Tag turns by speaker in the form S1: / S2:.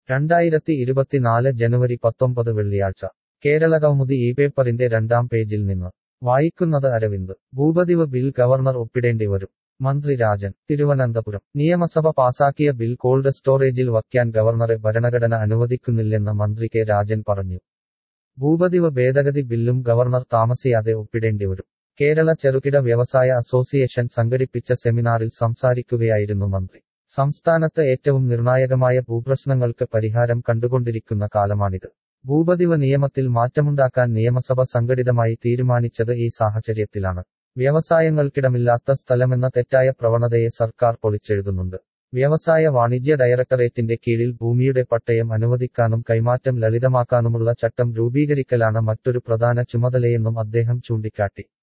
S1: രണ്ടായിരത്തി ഇരുപത്തിനാല് ജനുവരി പത്തൊമ്പത് വെള്ളിയാഴ്ച കേരള കൗമുദി ഈ പേപ്പറിന്റെ രണ്ടാം പേജിൽ നിന്ന് വായിക്കുന്നത് അരവിന്ദ് ഭൂപതിവ് ബിൽ ഗവർണർ ഒപ്പിടേണ്ടി വരും മന്ത്രി രാജൻ തിരുവനന്തപുരം നിയമസഭ പാസാക്കിയ ബിൽ കോൾഡ് സ്റ്റോറേജിൽ വയ്ക്കാൻ ഗവർണറെ ഭരണഘടന അനുവദിക്കുന്നില്ലെന്ന് മന്ത്രി കെ രാജൻ പറഞ്ഞു ഭൂപതിവ് ഭേദഗതി ബില്ലും ഗവർണർ താമസിയാതെ ഒപ്പിടേണ്ടി വരും കേരള ചെറുകിട വ്യവസായ അസോസിയേഷൻ സംഘടിപ്പിച്ച സെമിനാറിൽ സംസാരിക്കുകയായിരുന്നു മന്ത്രി സംസ്ഥാനത്ത് ഏറ്റവും നിർണായകമായ ഭൂപ്രശ്നങ്ങൾക്ക് പരിഹാരം കണ്ടുകൊണ്ടിരിക്കുന്ന കാലമാണിത് ഭൂപതിവ് നിയമത്തിൽ മാറ്റമുണ്ടാക്കാൻ നിയമസഭ സംഘടിതമായി തീരുമാനിച്ചത് ഈ സാഹചര്യത്തിലാണ് വ്യവസായങ്ങൾക്കിടമില്ലാത്ത സ്ഥലമെന്ന തെറ്റായ പ്രവണതയെ സർക്കാർ പൊളിച്ചെഴുതുന്നുണ്ട് വ്യവസായ വാണിജ്യ ഡയറക്ടറേറ്റിന്റെ കീഴിൽ ഭൂമിയുടെ പട്ടയം അനുവദിക്കാനും കൈമാറ്റം ലളിതമാക്കാനുമുള്ള ചട്ടം രൂപീകരിക്കലാണ് മറ്റൊരു പ്രധാന ചുമതലയെന്നും അദ്ദേഹം ചൂണ്ടിക്കാട്ടി